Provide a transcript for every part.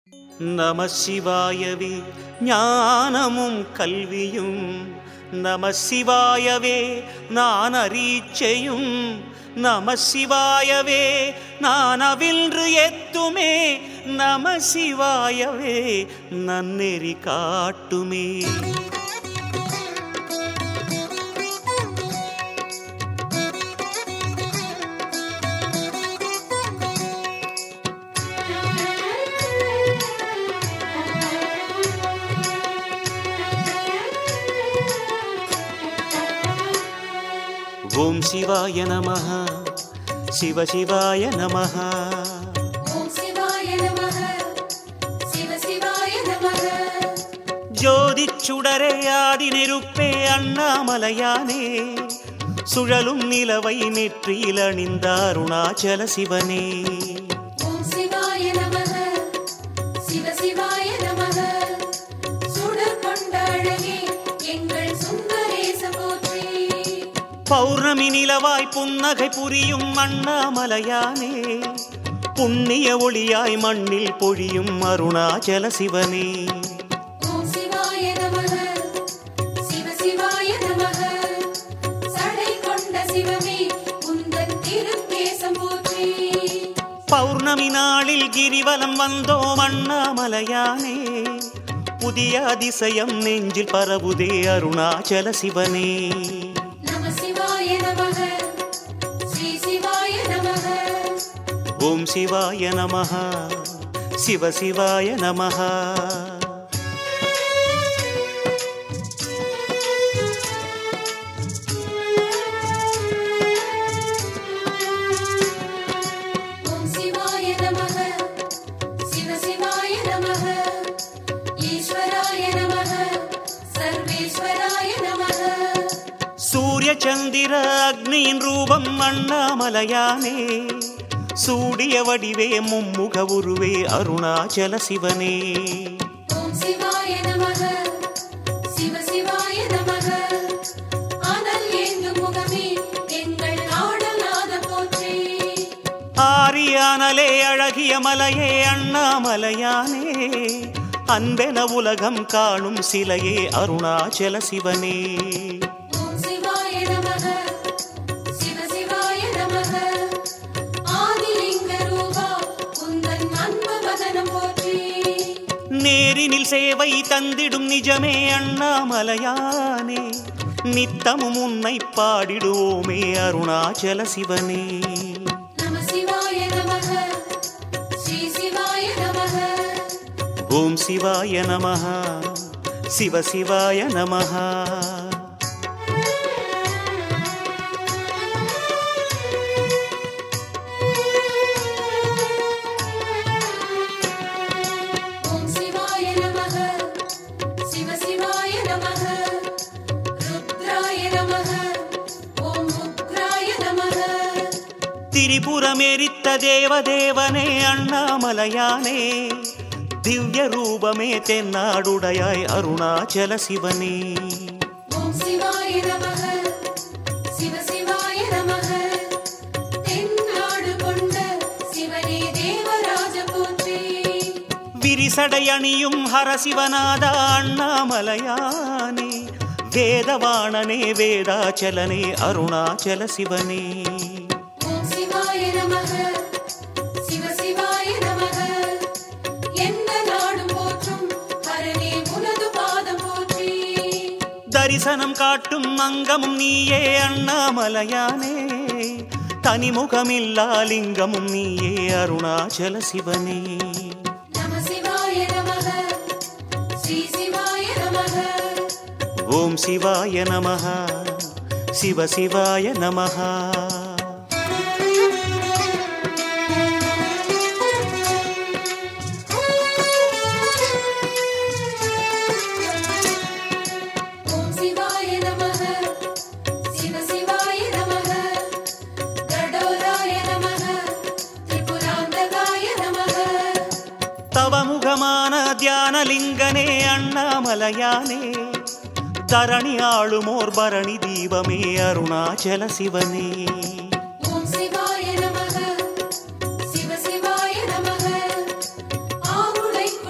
நம சிவாயவே ஞானமும் கல்வியும் நம சிவாயவே நான் அரீச்சையும் நம சிவாயவே நான் அவின்று எத்துமே நம சிவாயவே நன்னெறி காட்டுமே ஓம் சிவாய நமः சிவ சிவாய நமः ஓம் சிவாய நமः சிவ சிவாய நமः ஜோதி சுடரே ஆதி நெருப்பே அண்ணாமலையானே சுழலும் நிலவை நெற்றியில் அணிந்த அருணாச்சல சிவனே ஓம் சிவாய நமः சிவ சிவாய நமः சுடர் கொண்ட அழகே எங்கள் சுந்தரேச போற்றி பௌர்ணமி நிலவாய் புன்னகை புரியும் அண்ணாமலையானே புண்ணிய ஒளியாய் மண்ணில் பொழியும் அருணாச்சல சிவனே ஓம் சிவாய நமः சிவ சிவாய நமः சடை கொண்ட சிவமே உந்தன் திருப்பேசம் போற்றி பௌர்ணமி நாளில் கிரிவலம் வந்தோம் அண்ணாமலையானே புதிய அதிசயம் நெஞ்சில் பரவுதே அருணாச்சல சிவனே நம சிவாய நமः ஸ்ரீ சிவாய நமः ஓம் சிவாய நமः சிவ சிவாய நமः ஓம் சிவாய நமः சிவ சிவாய நமः ஈஸ்வராய நமः சர்வேஸ்வராய நமः சூரிய சந்திர அக்னியின் ரூபம் அண்ணாமலையானே சூடிய வடிவே மும்முக உருவே அருணாச்சல சிவனே ஓம் சிவாய நமः சிவ சிவாய நமः அனல் ஏந்தும் முகமே எங்கள் நாடநாத போற்றி ஆரியானலே அழகிய மலையே அண்ணாமலையானே அன்பென உலகம் காணும் சிலையே அருணாச்சல சிவனே ஓம் சிவாய நமः சிவ சிவாய நமः ஆதிலிங்க ரூபா உந்தன் அன்பு வதனம் போற்றி நேரினில் சேவை தந்திடும் நிஜமே அண்ணாமலையானே நித்தமும் உன்னை பாடிடுவோமே அருணாச்சல சிவனே நம சிவாய நமः ஸ்ரீ சிவாய நமः ஓம் சிவாய நமः சிவ சிவாய நமः ஓம் சிவாய நமः சிவ சிவாய நமः ருத்ராய நமः ஓம் உக்ராய நமः திரிபுரமெரித்த தேவதேவனே அண்ணாமலையானே திவ்ய ரூபமே தென்னாடுடையாய் அருணாச்சல சிவனே ஓம் சிவாய நமः சிவ சிவாய நமः தென்னாடு கொண்ட சிவனே தேவராஜ போற்றி விரிசடை அணியும் ஹரசிவநாத அண்ணாமலையானே வேதவாணனே வேதாச்சலனே அருணாச்சல சிவனே ஓம் சிவாய நமः சிவ சிவாய நமः எந்த நாடும் போற்றும் ஹரனே உனது பாதம் போற்றி தரிசனம் காட்டும் அங்கமும் நீயே அண்ணாமலையானே தனிமுகமில்லா லிங்கமும் நீயே அருணாச்சல சிவனே நம சிவாய நமः ஸ்ரீ சிவாய நமः ஓம் சிவாய நமः சிவ சிவாய நமः ஓம் சிவாய நமः சிவ சிவாய நமः கடோராய நமः திரிபுராந்தகாய நமः தவமுகமான தியானலிங்கனே அண்ணாமலையானே தரணி ஆளுமோர் பரணி தீபமே அருணாச்சல சிவனே ஓம் சிவாய நமः சிவ சிவாய நமः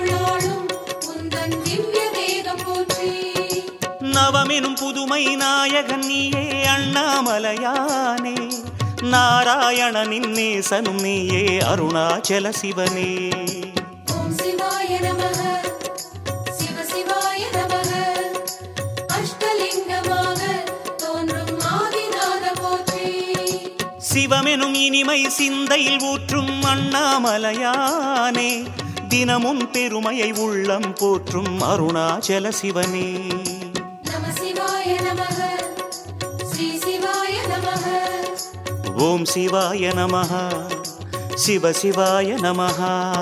நவமெனும் புதுமை நாயகன் நீயே அண்ணாமலையானே நாராயணனின் நேசனும் நீயே அருணாச்சல சிவனே ஓம் சிவாய நமக சிவ சிவாய நமக அஷ்டலிங்கமாக தோன்றும் ஆதிநாத போற்றி சிவமெனும் இனிமை சிந்தையில் ஊற்றும் அண்ணாமலையானே தினமும் பெருமையை உள்ளம் போற்றும் அருணாச்சல சிவனே நம சிவாய நமக ஸ்ரீ சிவாய நமக ஓம் சிவாய நமः சிவ சிவாய நமः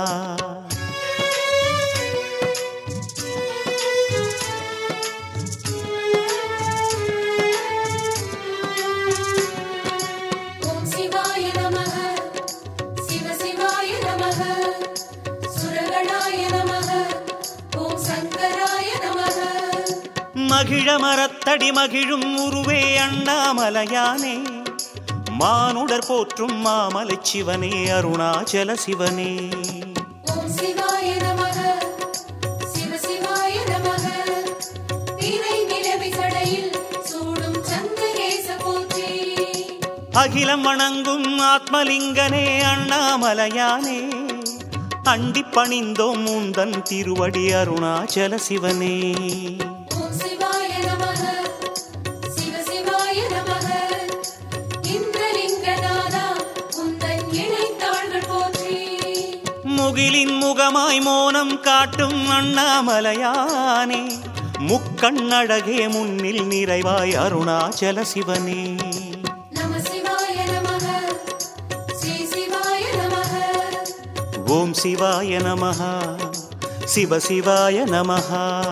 ஓம் சிவாய நமக சிவ சிவாய நமக சுரகணாய நமக ஓம் சங்கராய நமக மகிழ மரத்தடி மகிழும் உருவே அண்ணாமலையானே மானுடர் போற்றும் மாமலை சிவனே அருணாச்சல சிவனே ஓம் சிவாய நமக சிவ சிவாய நமக வீரை நிலவி சடையில் சூடும் சந்திரேச போற்றி அகிலம் வணங்கும் ஆத்மலிங்கனே அண்ணாமலையானே அண்டிப் பணிந்தோம் முந்தன் திருவடி அருணாச்சல சிவனே ஓம் சிவாய நமக சிவ சிவாய நமக இந்திரலிங்கநாதா உந்தன் இணைத்தாள்கள் போற்றி முகிலின் முகமாய் மோனம் காட்டும் அண்ணாமலையானே முக்கண்ணழகே முன்னில் நிறைவாய் அருணாச்சல சிவனே நம சிவாய நமக ஸ்ரீ சிவாய நமக ஓம் சிவாய நமः சிவ சிவாய நமः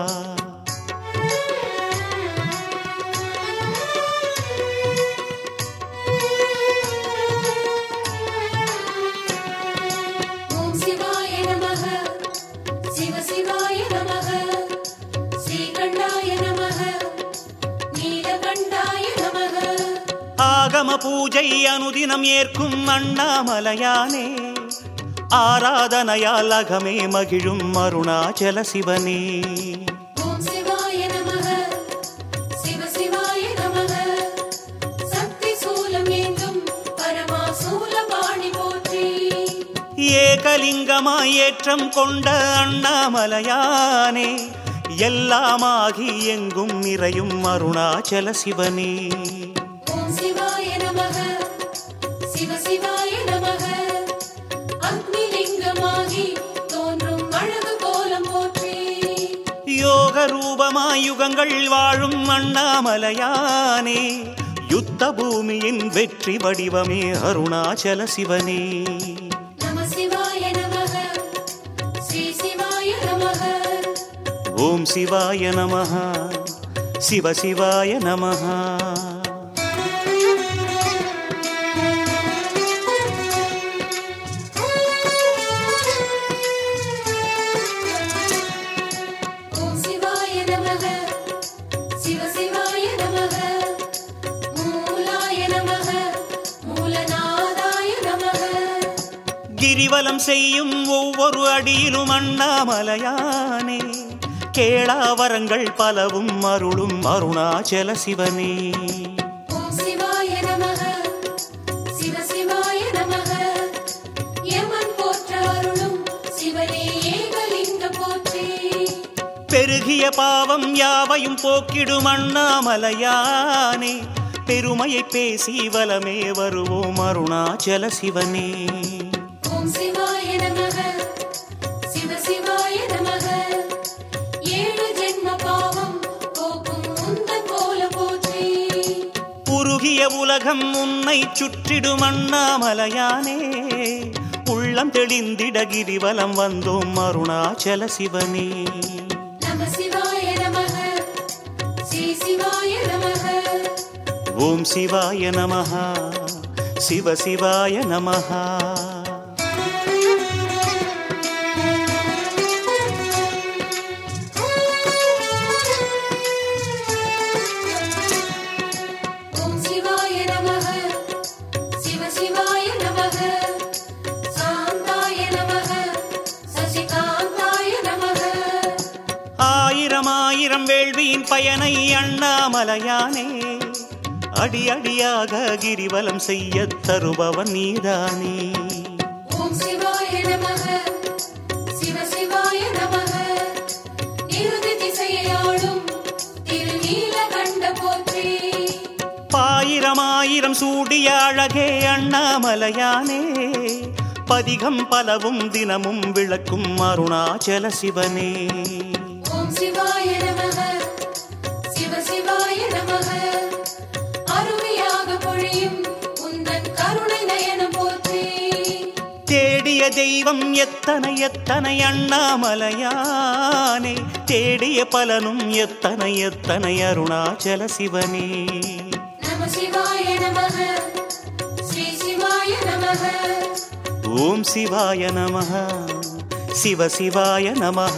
ஓம் சிவாய நமக சிவ சிவாய நமக ஸ்ரீகண்டாய நமக நீலகண்டாய நமக ஆகம பூஜை அனுதினம் ஏற்கும் அண்ணாமலையானே ஆராதனையால் அகமே மகிழும் அருணாச்சல சிவனே ஓம் சிவாய நமக சிவ சிவாய நமக சக்தி சூலம் ஏந்தும் பரமா சூலபாணி போற்றி ஏகலிங்கமாய் ஏற்றம் கொண்ட அண்ணாமலையானே எல்லாமாகி எங்கும் நிறையும் அருணாச்சல சிவனே ஓம் சிவாய நமக சிவ சிவாய நமக அக்னிலிங்கமாகி தோன்றும் அழகு கோலம் போற்றி யோக ரூபமாய் யுகங்கள் வாழும் அண்ணாமலையானே யுத்த பூமியின் வெற்றி வடிவமே அருணாச்சல சிவனே நம சிவாய நமக ஸ்ரீ சிவாய நமக ஓம் சிவாய நமः சிவ சிவாய நமः ஓம் சிவாய நமக சிவ சிவாய நமக மூலாய நமக மூலநாதாய நமக கிரிவலம் செய்யும் ஒவ்வொரு அடியிலும் அண்ணாமலையானே கேளாவரங்கள் பலவும் அருளும் அருணாச்சல சிவனே ஓம் சிவாய நமக சிவ சிவாய நமக யமன் போற்ற அருளும் சிவனே ஏகலிங்க போற்றி பெருகிய பாவம் யாவையும் போக்கிடும் அண்ணாமலையானே பெருமையை பேசி வலமே வருவோம் அருணாச்சல சிவனே ஓம் சிவாய நமக சிவ சிவாய நமக ஏழு ஜென்ம பாவம் போக்கும் உந்தன் போல போற்றி உருகிய உலகம் உன்னை சுற்றிடும் அண்ணாமலையானே உள்ளம் தெளிந்திட கிரிவலம் வந்தோம் அருணாச்சல சிவனே நம சிவாய நமக ஸ்ரீ சிவாய நமக ஓம் சிவாய நமः சிவ சிவாய நமः ஓம் சிவாய நமக சிவ சிவாய நமக சாந்தாய நமக சசிகாந்தாய நமக ஆயிரம் ஆயிரம் ஆயிரம் வேள்வியின் பயனை அண்ணாமலையானே அடி அடியாக கிரிவலம் செய்ய தருபவன் நீதானே ஓம் சிவாய நமக சிவ சிவாய நமக நிருதி திசையாளும் திருநீலகண்ட போற்றி பாயிரம் ஆயிரம் சூடிய அழகே அண்ணாமலையானே பதிகம் பலவும் தினமும் விளக்கும் அருணாச்சல சிவனே ஓம் சிவாய நமக சிவ சிவாய நமக அருமையாக பொழியும் உந்தன் கருணை நயனம் போற்றி தேடிய தெய்வம் எத்தனை எத்தனை அண்ணாமலையானே தேடிய பலனும் எத்தனை எத்தனை அருணாச்சல சிவனே நம சிவாய நமக ஸ்ரீ சிவாய நமக ஓம் சிவாய நமः சிவ சிவாய நமः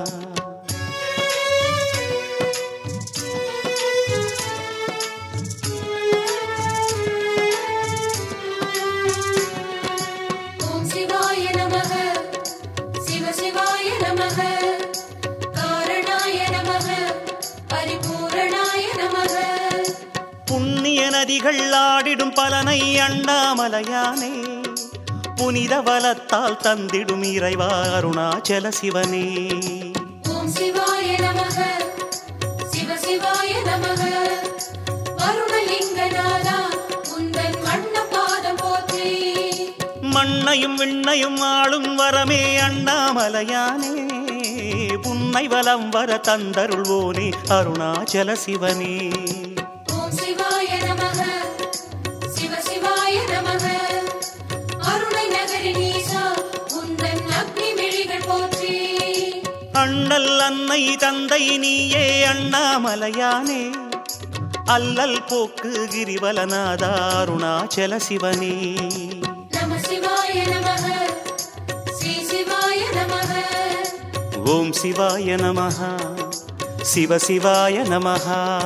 ஓம் சிவாய நமக சிவ சிவாய நமக காரணாய நமக பரிபூரணாய நமக புண்ணிய நதிகள் ஆடிடும் பலனை அண்ணாமலையானே புனித வலத்தால் தந்திடும் இறைவா அருணாச்சல சிவனே ஓம் சிவாய நமக சிவ சிவாய நமக வருணலிங்கநாதா உந்தன் வண்ண பாதம் போற்றி மண்ணையும் விண்ணையும் ஆளும் வரமே அண்ணாமலையானே புன்னை வலம் வர தந்தருள்வோனே அருணாச்சல சிவனே ஓம் சிவாய நமக சிவ சிவாய நமக அருணை நகரி நீசா உந்தன் அக்னி மிழிகள் போற்றி அண்ணல் அன்னை தந்தை நீயே அண்ணாமலையானே அல்லல் போக்கு கிரிவலநாதா அருணாச்சல சிவனே நம சிவாய நமக ஸ்ரீ சிவாய நமக ஓம் சிவாய நமः சிவ சிவாய நமः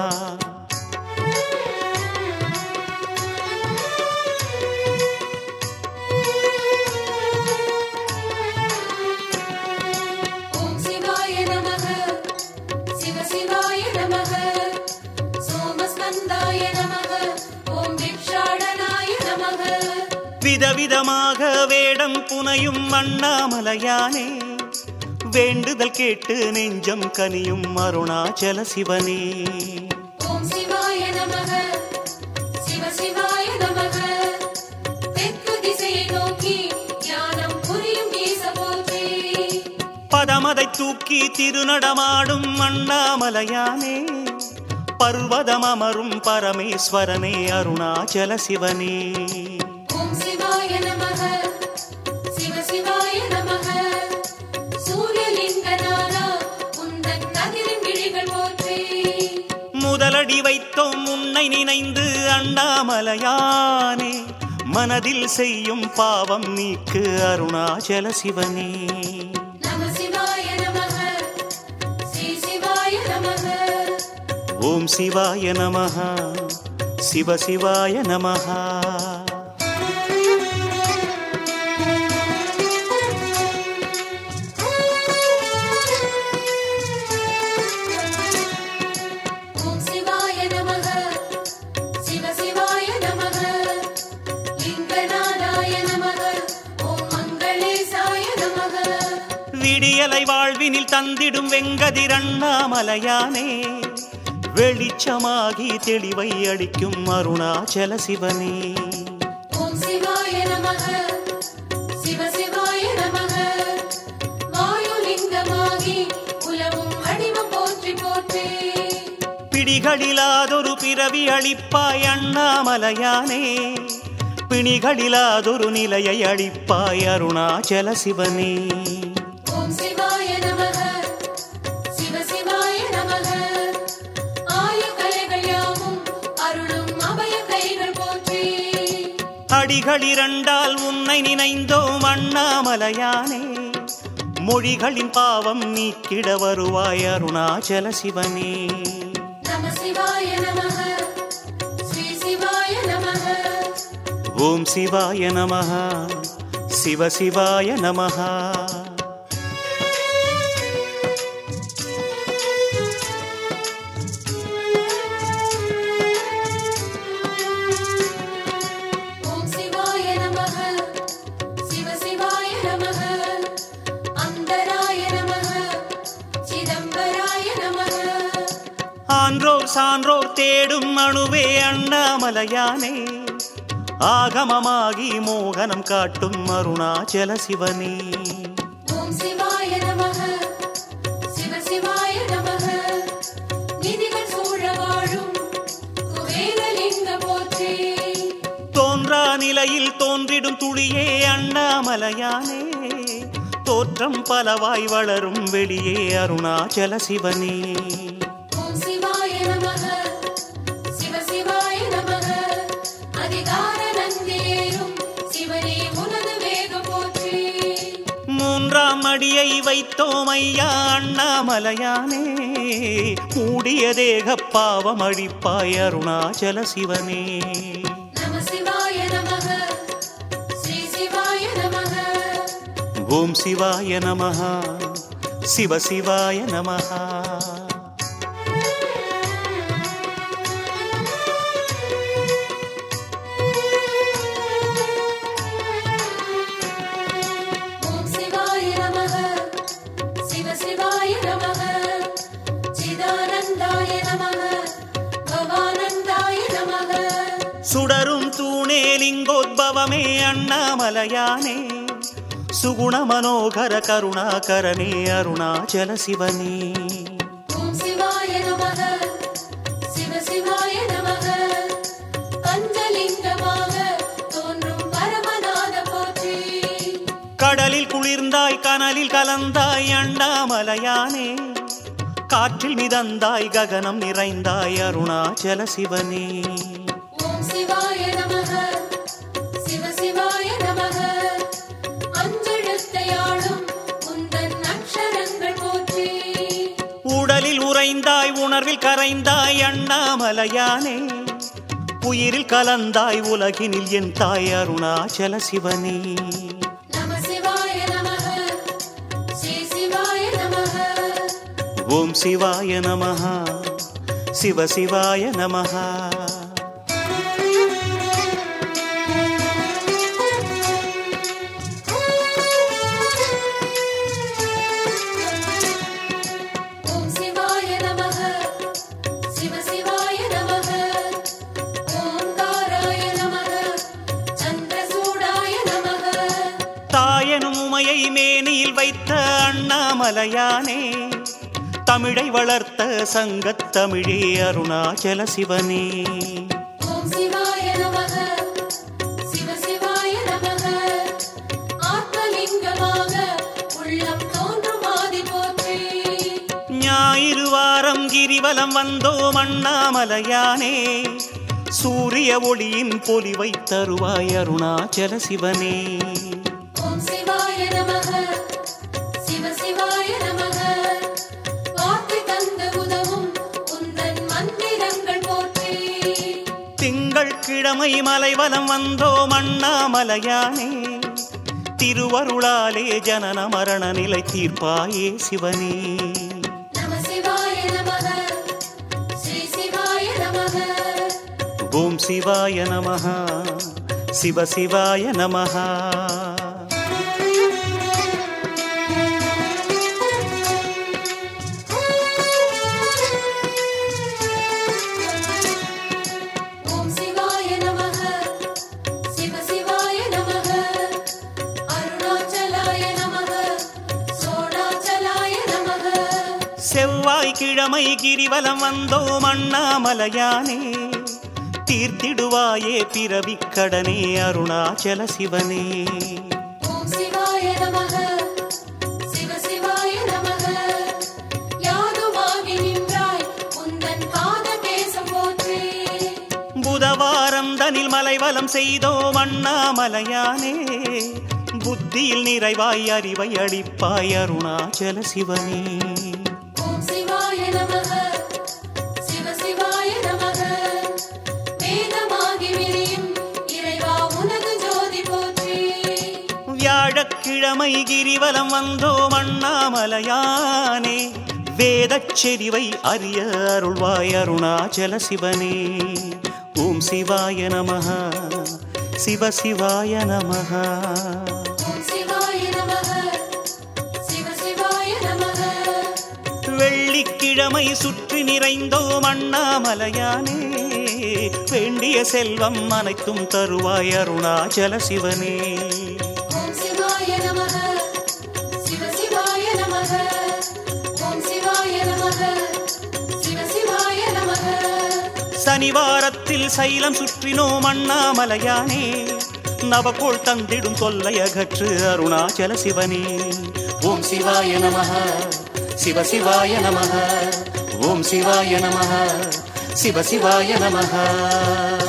ஓம் சிவாய நமக சிவ சிவாய நமக சோமஸ்கந்தாய நமக ஓம் விக்ஷாடனாய நமக விதவிதமாக வேடம் புனையும் அண்ணாமலையானே வேண்டுதல் கேட்டு நெஞ்சம் கனியும் அருணாச்சல சிவனே ஓம் சிவாய நமக சிவ சிவாய நமக தெற்கு திசையை நோக்கி ஞானம் புரியும் ஈச போற்றி பதமதை தூக்கி திருநடமாடும் அண்ணாமலையானே பர்வதம் அமரும் பரமேஸ்வரனே அருணாச்சல சிவனே ஓம் சிவாய நமக சிவ சிவாய நமக சூரியலிங்கநாதா உந்தன் கதிரின் விழிகள் போற்றி முதலடி வைத்தோம் உன்னை நினைந்து அண்ணாமலையானே மனதில் செய்யும் பாவம் நீக்கு அருணாச்சல சிவனே நம சிவாய நமக ஸ்ரீ சிவாய நமக ஓம் சிவாய நமः சிவ சிவாய நமः ஓம் சிவாய நமக சிவ சிவாய நமக லிங்கநாதாய நமக ஓம் மங்களேசாய நமக விடியலை வாழ்வினில் தந்திடும் வெங்கதிர் அண்ணாமலையானே வெளிச்சமாகி தெளிவை அளிக்கும் அருணாச்சல சிவனே ஓம் சிவாய நமக சிவ சிவாய நமக வாயுலிங்கமாகி உலவும் அடிம போற்றி போற்றி பிடிகளிலாதொரு பிறவி அளிப்பாய் அண்ணாமலையானே பிணிகளிலாதொரு நிலையை அளிப்பாய் அருணாச்சல சிவனே ஓம் சிவாய நமக சிவ சிவாய நமக ஆய கலைகள் யாவும் அருளும் அபய கைகள் போற்றி அடிகள் இரண்டால் உன்னை நினைந்தோம் அண்ணாமலையானே மொழிகளின் பாவம் நீக்கிட வருவாய் அருணாச்சல சிவனே நம சிவாய நமக ஸ்ரீ சிவாய நமக ஓம் சிவாய நமः சிவ சிவாய நமः மன்றோர் சான்றோர் தேடும் அணுவே அண்ணாமலையானே ஆகமமாகி மோகனம் காட்டும் அருணாச்சல சிவனே ஓம் சிவாய நமக சிவ சிவாய நமக நிதிகள் சூழ வாழும் குபேரலிங்க போற்றி தோன்றா நிலையில் தோன்றிடும் துளியே அண்ணாமலையானே தோற்றம் பலவாய் வளரும் வெளியே அருணாச்சல சிவனே ஓம் சிவாய நமக சிவ சிவாய நமக அதிகார நந்தியேறும் சிவனே உனது வேகம் போற்றி மூன்றாம் அடியை வைத்தோம் ஐயா அண்ணாமலையானே மூடிய தேக பாவம் அழிப்பாய் அருணாச்சல சிவனே நம சிவாய நமக ஸ்ரீ சிவாய நமக ஓம் சிவாய நமः சிவ சிவாய நமः ஓம் சிவாய நமக சிவ சிவாய நமக சிதானந்தாய நமக பவானந்தாய நமக சுடரும் தூணே லிங்கோத்பவமே அண்ணாமலையானே சுகுண மனோகர கருணாகரனே அருணாச்சல சிவனே ஓம் சிவாய நமக சிவ சிவாய நமக பஞ்சலிங்கமாக தோன்றும் பரமநாத போற்றி கடலில் குளிர்ந்தாய் கனலில் கலந்தாய் அண்ணாமலையானே காற்றில் மிதந்தாய் ககனம் நிறைந்தாய் அருணாச்சல சிவனே ஓம் சிவாய நமக சிவ சிவாய நமக அஞ்செழுத்தையாளும் உந்தன் அக்ஷரங்கள் போற்றி உடலில் உறைந்தாய் உணர்வில் கரைந்தாய் அண்ணாமலையானே உயிரில் கலந்தாய் உலகினில் என் தாய் அருணாச்சல சிவனே நம சிவாய நமக ஸ்ரீ சிவாய நமக ஓம் சிவாய நமः சிவ சிவாய நமः ஓம் சிவாய நமக சிவ சிவாய நமக ஓங்காராய நமக சந்திரசூடாய நமக தாயனும் உமையை மேனியில் வைத்த அண்ணாமலையானே தமிழை வளர்த்த சங்கத் தமிழே அருணாச்சல சிவனே ஓம் சிவாய நமக சிவ சிவாய நமக ஆத்மலிங்கமாக உள்ளம் தோன்றும் ஆதி போற்றி ஞாயிறு வாரம் கிரிவலம் வந்தோம் அண்ணாமலையானே சூரிய ஒளியின் பொலிவை தருவாய் அருணாச்சல சிவனே ஓம் சிவாய நமக சிவ சிவாய நமக வாக்கு தந்து உதவும் உந்தன் மந்திரங்கள் போற்றி திங்கள் கிழமை மலைவலம் வந்தோம் அண்ணாமலையானே திருவருளாலே ஜனன மரண நிலை தீர்ப்பாயே சிவனே நம சிவாய நமக ஸ்ரீ சிவாய நமக ஓம் சிவாய நமः சிவ சிவாய நமः ஓம் சிவாய நமக சிவ சிவாய நமக அருணாச்சலாய நமக சோணாச்சலாய நமக செவ்வாய் கிழமை கிரிவலம் வந்தோம் அண்ணாமலையானே தீர்த்திடுவாயே பிறவிக் கடனே அருணாச்சல சிவனே ஓம் சிவாய நமக சிவ சிவாய நமக யாதுமாகி நின்றாய் உந்தன் பாத தேசம் போற்றி புதவாரம் தனில் மலைவலம் செய்தோம் அண்ணாமலையானே புத்தியில் நிறைவாய் அறிவை அளிப்பாய் அருணாச்சல சிவனே ஓம் சிவாய நமக சிவ சிவாய நமக வேதமாகி விரியும் இறைவா உனது ஜோதி போற்றி வியாழக்கிழமை கிரிவலம் வந்தோம் அண்ணாமலையானே வேதச் செறிவை அறிய அருள்வாய் அருணாச்சல சிவனே ஓம் சிவாய நமः சிவ சிவாய நமः ஓம் சிவாய நமக சிவ சிவாய நமக வெள்ளிக்கிழமை நிஜமை சுற்றி நிறைந்தோம் அண்ணாமலையானே வேண்டிய செல்வம் அனைத்தும் தருவாய் அருணாச்சல சிவனே ஓம் சிவாய நமக சிவ சிவாய நமக ஓம் சிவாய நமக சிவ சிவாய நமக சனிவாரத்தில் சைலம் சுற்றினோம் அண்ணாமலையானே நவக்கோள் தந்திடும் தொல்லை அகற்று அருணாச்சல சிவனே ஓம் சிவாய நமக சிவ சிவாய நமக ஓம் சிவாய நமக சிவ சிவாய நமக